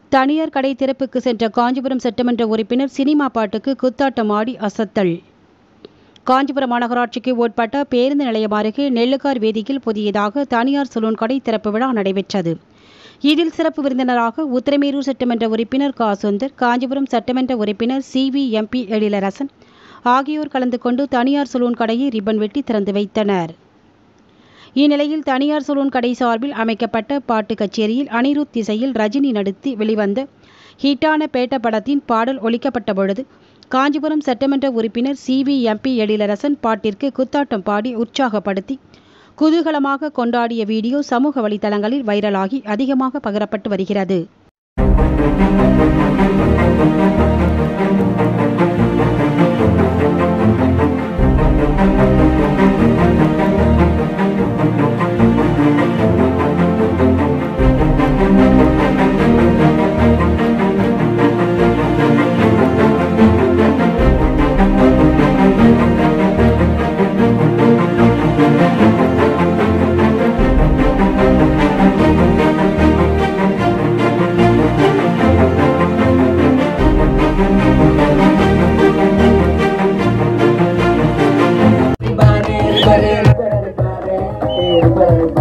தனியார் கடை திறப்புக்கு சென்ற காஞ்சிபுரம் சட்டமன்ற உறுப்பினர் சினிமா பாட்டுக்கு குத்தாட்டம் ஆடி அசத்தல் காஞ்சிபுரம் மாநகராட்சிக்கு உட்பட்ட பேருந்து நிலையம் அருகே நெல்லுக்கார் வீதியில் புதியதாக தனியார் சலூன் கடை திறப்பு விழா நடைபெற்றது இதில் சிறப்பு விருந்தினராக உத்திரமேரூர் சட்டமன்ற உறுப்பினர் கா சுந்தர் காஞ்சிபுரம் சட்டமன்ற உறுப்பினர் சி வி எம்பி எழிலரசன் ஆகியோர் கலந்து கொண்டு தனியார் சலூன் கடையை ரிப்பன் வெட்டி திறந்து வைத்தனர் இந்நிலையில் தனியார் சலூன் கடை சார்பில் அமைக்கப்பட்ட பாட்டு கச்சேரியில் அனிருத் திசையில் ரஜினி நடித்து வெளிவந்த ஹிட்டான பேட்ட படத்தின் பாடல் ஒலிக்கப்பட்ட பொழுது காஞ்சிபுரம் சட்டமன்ற உறுப்பினர் சி வி எம்பி எழிலரசன் பாட்டிற்கு குத்தாட்டம் பாடி உற்சாகப்படுத்தி குதூகலமாக கொண்டாடிய வீடியோ சமூக வலைதளங்களில் வைரலாகி அதிகமாக பகிரப்பட்டு வருகிறது Bare, bare, bare, bare, bare, bare,